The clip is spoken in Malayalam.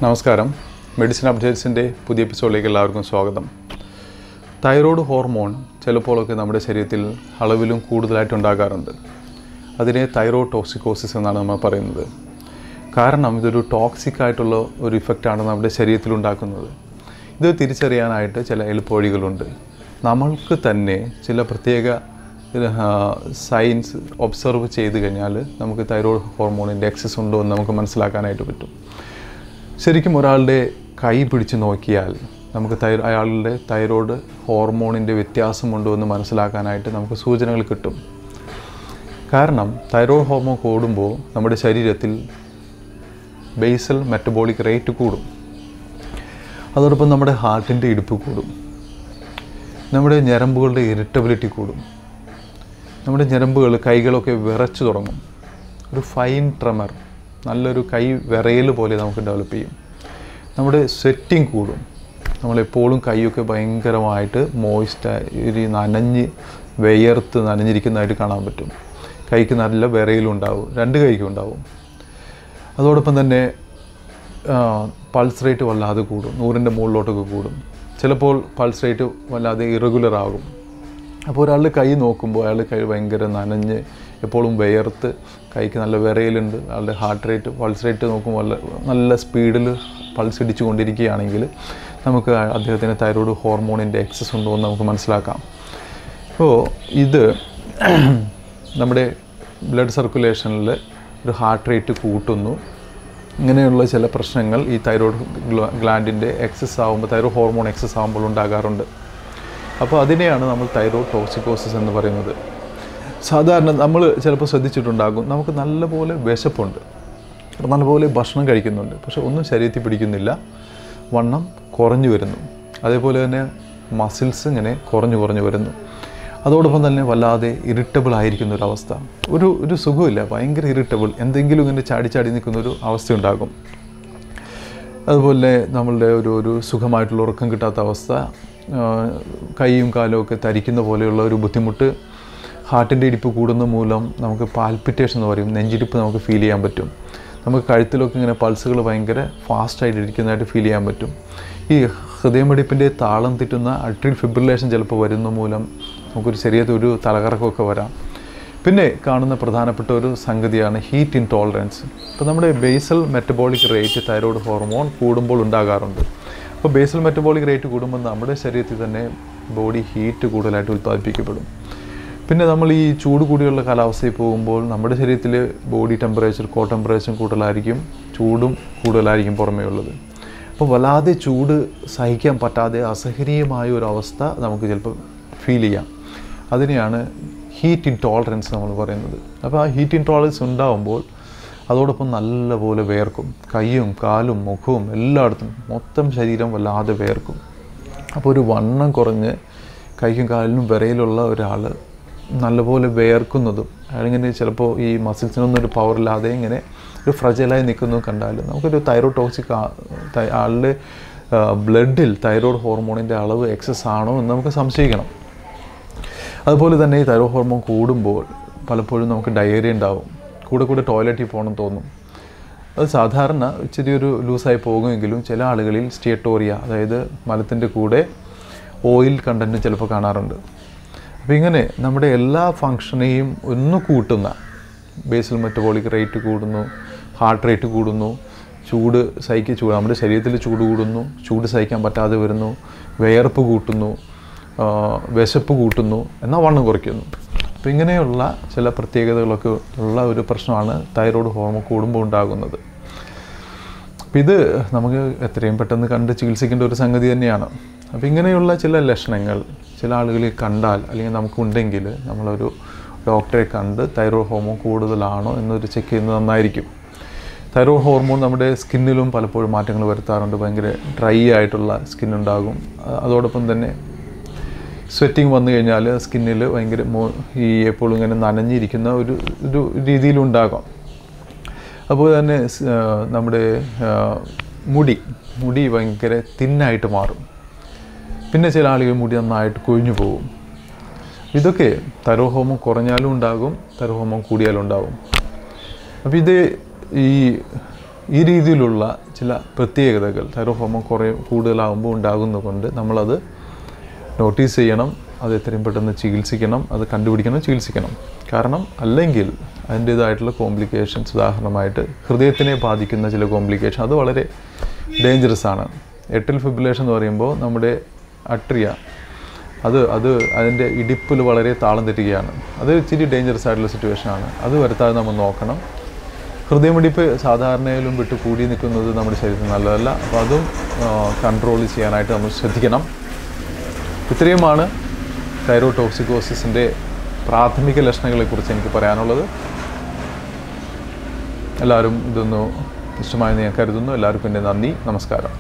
നമസ്കാരം മെഡിസിൻ അപ്ഡേറ്റ്സിൻ്റെ പുതിയ എപ്പിസോഡിലേക്ക് എല്ലാവർക്കും സ്വാഗതം തൈറോയ്ഡ് ഹോർമോൺ ചിലപ്പോഴൊക്കെ നമ്മുടെ ശരീരത്തിൽ അളവിലും കൂടുതലായിട്ട് ഉണ്ടാകാറുണ്ട് അതിനെ തൈറോയ്ഡ് ടോക്സിക്കോസിസ് എന്നാണ് നമ്മൾ പറയുന്നത് കാരണം ഇതൊരു ടോക്സിക് ആയിട്ടുള്ള ഒരു ഇഫക്റ്റാണ് നമ്മുടെ ശരീരത്തിൽ ഉണ്ടാക്കുന്നത് ഇത് തിരിച്ചറിയാനായിട്ട് ചില എളുപ്പവഴികളുണ്ട് നമ്മൾക്ക് തന്നെ ചില പ്രത്യേക സയൻസ് ഒബ്സർവ് ചെയ്ത് കഴിഞ്ഞാൽ നമുക്ക് തൈറോയ്ഡ് ഹോർമോണിൻ്റെ എക്സസ് ഉണ്ടോ എന്ന് നമുക്ക് മനസ്സിലാക്കാനായിട്ട് പറ്റും ശരിക്കും ഒരാളുടെ കൈ പിടിച്ച് നോക്കിയാൽ നമുക്ക് തൈ അയാളുടെ തൈറോയ്ഡ് ഹോർമോണിൻ്റെ വ്യത്യാസമുണ്ടോ എന്ന് മനസ്സിലാക്കാനായിട്ട് നമുക്ക് സൂചനകൾ കിട്ടും കാരണം തൈറോയ്ഡ് ഹോർമോൺ കൂടുമ്പോൾ നമ്മുടെ ശരീരത്തിൽ ബേസൽ മെറ്റബോളിക് റേറ്റ് കൂടും അതോടൊപ്പം നമ്മുടെ ഹാർട്ടിൻ്റെ ഇടുപ്പ് കൂടും നമ്മുടെ ഞരമ്പുകളുടെ ഇറിറ്റബിലിറ്റി കൂടും നമ്മുടെ ഞരമ്പുകൾ കൈകളൊക്കെ വിറച്ചു തുടങ്ങും ഒരു ഫൈൻ ട്രമർ നല്ലൊരു കൈ വിറയൽ പോലെ നമുക്ക് ഡെവലപ്പ് ചെയ്യും നമ്മുടെ സ്വെറ്റിങ് കൂടും നമ്മളെപ്പോഴും കൈയൊക്കെ ഭയങ്കരമായിട്ട് മോയിസ്റ്റ് നനഞ്ഞ് വിയർത്ത് നനഞ്ഞിരിക്കുന്നതായിട്ട് കാണാൻ പറ്റും കൈക്ക് നല്ല വിറയലുണ്ടാവും രണ്ട് കൈക്കും ഉണ്ടാവും അതോടൊപ്പം തന്നെ പൾസ് റേറ്റ് വല്ലാതെ കൂടും നൂറിൻ്റെ മുകളിലോട്ടൊക്കെ കൂടും ചിലപ്പോൾ പൾസ് റേറ്റ് വല്ലാതെ ഇറഗുലർ ആകും അപ്പോൾ ഒരാളുടെ കൈ നോക്കുമ്പോൾ അയാളുടെ കൈ ഭയങ്കര നനഞ്ഞ് എപ്പോഴും വിയർത്ത് കൈക്ക് നല്ല വിറയലുണ്ട് അയാളുടെ ഹാർട്ട് റേറ്റ് പൾസ് റേറ്റ് നോക്കുമ്പോൾ നല്ല നല്ല സ്പീഡിൽ പൾസ് ഇടിച്ചു കൊണ്ടിരിക്കുകയാണെങ്കിൽ നമുക്ക് അദ്ദേഹത്തിന് തൈറോയ്ഡ് ഹോർമോണിൻ്റെ എക്സസ് ഉണ്ടോ എന്ന് നമുക്ക് മനസ്സിലാക്കാം അപ്പോൾ ഇത് നമ്മുടെ ബ്ലഡ് സർക്കുലേഷനിൽ ഒരു ഹാർട്ട് റേറ്റ് കൂട്ടുന്നു ഇങ്ങനെയുള്ള ചില പ്രശ്നങ്ങൾ ഈ തൈറോയ്ഡ് ഗ്ലാൻഡിൻ്റെ എക്സസ് ആകുമ്പോൾ തൈറോയ്ഡ് ഹോർമോൺ എക്സസ് ആകുമ്പോൾ ഉണ്ടാകാറുണ്ട് അപ്പോൾ അതിനെയാണ് നമ്മൾ തൈറോയ്ഡ് ടോക്സിക്കോസിസ് എന്ന് പറയുന്നത് സാധാരണ നമ്മൾ ചിലപ്പോൾ ശ്രദ്ധിച്ചിട്ടുണ്ടാകും നമുക്ക് നല്ലപോലെ വിശപ്പുണ്ട് നല്ലപോലെ ഭക്ഷണം കഴിക്കുന്നുണ്ട് പക്ഷെ ഒന്നും ശരീരത്തിൽ പിടിക്കുന്നില്ല വണ്ണം കുറഞ്ഞു വരുന്നു അതേപോലെ തന്നെ മസിൽസ് ഇങ്ങനെ കുറഞ്ഞു കുറഞ്ഞു വരുന്നു അതോടൊപ്പം തന്നെ വല്ലാതെ ഇറിറ്റബിൾ ആയിരിക്കുന്ന ഒരു അവസ്ഥ ഒരു ഒരു സുഖമില്ല ഭയങ്കര ഇറിറ്റബിൾ എന്തെങ്കിലും ഇങ്ങനെ ചാടി ചാടി നിൽക്കുന്ന ഒരു അവസ്ഥ ഉണ്ടാകും അതുപോലെ നമ്മളുടെ ഒരു ഒരു സുഖമായിട്ടുള്ള ഉറക്കം കിട്ടാത്ത അവസ്ഥ കൈയും കാലും ഒക്കെ തരിക്കുന്ന പോലെയുള്ള ഒരു ബുദ്ധിമുട്ട് ഹാർട്ടിൻ്റെ ഇടിപ്പ് കൂടുന്ന മൂലം നമുക്ക് പാൽപിറ്റേഷൻ എന്ന് പറയും നെഞ്ചിടിപ്പ് നമുക്ക് ഫീൽ ചെയ്യാൻ പറ്റും നമുക്ക് കഴുത്തിലൊക്കെ ഇങ്ങനെ പൾസുകൾ ഭയങ്കര ഫാസ്റ്റായിട്ട് ഇരിക്കുന്നതായിട്ട് ഫീൽ ചെയ്യാൻ പറ്റും ഈ ഹൃദയമിടിപ്പിൻ്റെ താളം തെറ്റുന്ന അട്രിൽ ഫിബ്രിലേഷൻ ചിലപ്പോൾ വരുന്ന മൂലം നമുക്കൊരു ശരീരത്തിൽ ഒരു തലകറക്കമൊക്കെ വരാം പിന്നെ കാണുന്ന പ്രധാനപ്പെട്ട ഒരു സംഗതിയാണ് ഹീറ്റ് ഇൻടോളറൻസ് ഇപ്പോൾ നമ്മുടെ basal metabolic rate thyroid hormone കൂടുമ്പോൾ ഉണ്ടാകാറുണ്ട് അപ്പോൾ ബേസൽ മെറ്റബോളിക് റേറ്റ് കൂടുമ്പോൾ നമ്മുടെ ശരീരത്തിൽ തന്നെ ബോഡി ഹീറ്റ് കൂടുതലായിട്ട് ഉൽപ്പാദിപ്പിക്കപ്പെടും പിന്നെ നമ്മൾ ഈ ചൂട് കൂടിയുള്ള കാലാവസ്ഥയിൽ പോകുമ്പോൾ നമ്മുടെ ശരീരത്തിൽ ബോഡി ടെമ്പറേച്ചർ കോ ടെമ്പറേച്ചർ കൂടുതലായിരിക്കും ചൂടും കൂടുതലായിരിക്കും പുറമേ ഉള്ളത് അപ്പോൾ വല്ലാതെ ചൂട് സഹിക്കാൻ പറ്റാതെ അസഹനീയമായ ഒരു അവസ്ഥ നമുക്ക് ചിലപ്പോൾ ഫീൽ ചെയ്യാം അതിനെയാണ് ഹീറ്റ് ഇൻടോളറൻസ് നമ്മൾ പറയുന്നത് അപ്പോൾ ആ ഹീറ്റ് ഇൻടോളറൻസ് ഉണ്ടാകുമ്പോൾ അതോടൊപ്പം നല്ലപോലെ വേർക്കും കൈയും കാലും മുഖവും എല്ലായിടത്തും മൊത്തം ശരീരം വല്ലാതെ വേർക്കും അപ്പോൾ ഒരു വണ്ണം കുറഞ്ഞ് കൈക്കും കാലിനും വിറയിലുള്ള ഒരാൾ നല്ലപോലെ വേർക്കുന്നതും അയാളിങ്ങനെ ചിലപ്പോൾ ഈ മസിൽസിനൊന്നും ഒരു പവറില്ലാതെ ഇങ്ങനെ ഒരു ഫ്രജലായി നിൽക്കുന്നത് കണ്ടാൽ നമുക്കൊരു തൈറോയ്ഡ് ടോക്സിക് ആളുടെ ബ്ലഡിൽ തൈറോയ്ഡ് ഹോർമോണിൻ്റെ അളവ് എക്സസ് ആണോ എന്ന് നമുക്ക് സംശയിക്കണം അതുപോലെ തന്നെ ഈ തൈറോയ്ഡ് ഹോർമോൺ കൂടുമ്പോൾ പലപ്പോഴും നമുക്ക് ഡയേറിയ ഉണ്ടാവും കൂടെ കൂടെ ടോയ്ലറ്റിൽ പോകണം തോന്നും അത് സാധാരണ ഇച്ചിരി ഒരു ലൂസായി പോകുമെങ്കിലും ചില ആളുകളിൽ സ്റ്റിയറ്റോറിയ അതായത് മലത്തിൻ്റെ കൂടെ ഓയിൽ കണ്ടൻറ്റ് ചിലപ്പോൾ കാണാറുണ്ട് അപ്പോൾ ഇങ്ങനെ നമ്മുടെ എല്ലാ ഫങ്ഷനെയും ഒന്ന് കൂട്ടുന്ന ബേസൽ മെറ്റബോളിക് റേറ്റ് കൂടുന്നു ഹാർട്ട് റേറ്റ് കൂടുന്നു ചൂട് സഹിക്കുക ചൂട് നമ്മുടെ ശരീരത്തിൽ ചൂട് കൂടുന്നു ചൂട് സഹിക്കാൻ പറ്റാതെ വരുന്നു വിയർപ്പ് കൂട്ടുന്നു വിശപ്പ് കൂട്ടുന്നു എന്നാൽ വണ്ണം കുറയ്ക്കുന്നു അപ്പോൾ ഇങ്ങനെയുള്ള ചില പ്രത്യേകതകളൊക്കെ ഉള്ള ഒരു പ്രശ്നമാണ് തൈറോയ്ഡ് ഹോർമോൺ കൂടുമ്പോൾ ഉണ്ടാകുന്നത് അപ്പം ഇത് നമുക്ക് എത്രയും പെട്ടെന്ന് കണ്ട് ചികിത്സിക്കേണ്ട ഒരു സംഗതി തന്നെയാണ് അപ്പോൾ ഇങ്ങനെയുള്ള ചില ലക്ഷണങ്ങൾ ചില ആളുകളിൽ കണ്ടാൽ അല്ലെങ്കിൽ നമുക്കുണ്ടെങ്കിൽ നമ്മളൊരു ഡോക്ടറെ കണ്ട് തൈറോയ്ഡ് ഹോർമോൺ കൂടുതലാണോ എന്നൊരു ചെക്ക് ചെയ്യുന്നത് നന്നായിരിക്കും തൈറോയ്ഡ് ഹോർമോൺ നമ്മുടെ സ്കിന്നിലും പലപ്പോഴും മാറ്റങ്ങൾ വരുത്താറുണ്ട് ഭയങ്കര ഡ്രൈ ആയിട്ടുള്ള സ്കിൻ ഉണ്ടാകും അതോടൊപ്പം തന്നെ സ്വെറ്റിങ് വന്നു കഴിഞ്ഞാൽ സ്കിന്നിൽ ഭയങ്കര മോ ഈ എപ്പോഴും ഇങ്ങനെ നനഞ്ഞിരിക്കുന്ന ഒരു ഒരു രീതിയിലുണ്ടാകാം അതുപോലെ തന്നെ നമ്മുടെ മുടി മുടി ഭയങ്കര തിന്നായിട്ട് മാറും പിന്നെ ചില ആളുകൾ മുടി നന്നായിട്ട് കൊഴിഞ്ഞു പോകും ഇതൊക്കെ തരോഹോമം കുറഞ്ഞാലും ഉണ്ടാകും തരോഹോമം കൂടിയാലും ഉണ്ടാകും അപ്പോൾ ഇത് ഈ ഈ രീതിയിലുള്ള ചില പ്രത്യേകതകൾ തൈറോഹോമോൺ കുറേ കൂടുതലാകുമ്പോൾ ഉണ്ടാകുന്നതുകൊണ്ട് നമ്മളത് നോട്ടീസ് ചെയ്യണം അത് എത്രയും പെട്ടെന്ന് ചികിത്സിക്കണം അത് കണ്ടുപിടിക്കണം ചികിത്സിക്കണം കാരണം അല്ലെങ്കിൽ അതിൻ്റേതായിട്ടുള്ള കോംപ്ലിക്കേഷൻസ് ഉദാഹരണമായിട്ട് ഹൃദയത്തിനെ ബാധിക്കുന്ന ചില കോംപ്ലിക്കേഷൻ അത് വളരെ ഡേഞ്ചറസ് ആണ് എട്ടിൽ ഫിബുലേഷൻ എന്ന് പറയുമ്പോൾ നമ്മുടെ അട്രിയ അത് അത് അതിൻ്റെ ഇടിപ്പിൽ വളരെ താളം തെറ്റുകയാണ് അത് ഇച്ചിരി ഡേഞ്ചറസ് ആയിട്ടുള്ള സിറ്റുവേഷനാണ് അത് വരുത്താതെ നമ്മൾ നോക്കണം ഹൃദയമിടിപ്പ് സാധാരണയിലും വിട്ട് കൂടി നിൽക്കുന്നത് നമ്മുടെ ശരീരത്തിന് നല്ലതല്ല അപ്പോൾ അതും കൺട്രോൾ ചെയ്യാനായിട്ട് നമ്മൾ ശ്രദ്ധിക്കണം ഇത്രയുമാണ് തൈറോടോക്സിക്കോസിസിൻ്റെ പ്രാഥമിക ലക്ഷണങ്ങളെക്കുറിച്ച് എനിക്ക് പറയാനുള്ളത് എല്ലാവരും ഇതൊന്ന് ഇഷ്ടമായെന്ന് ഞാൻ കരുതുന്നു എല്ലാവർക്കും എൻ്റെ നന്ദി നമസ്കാരം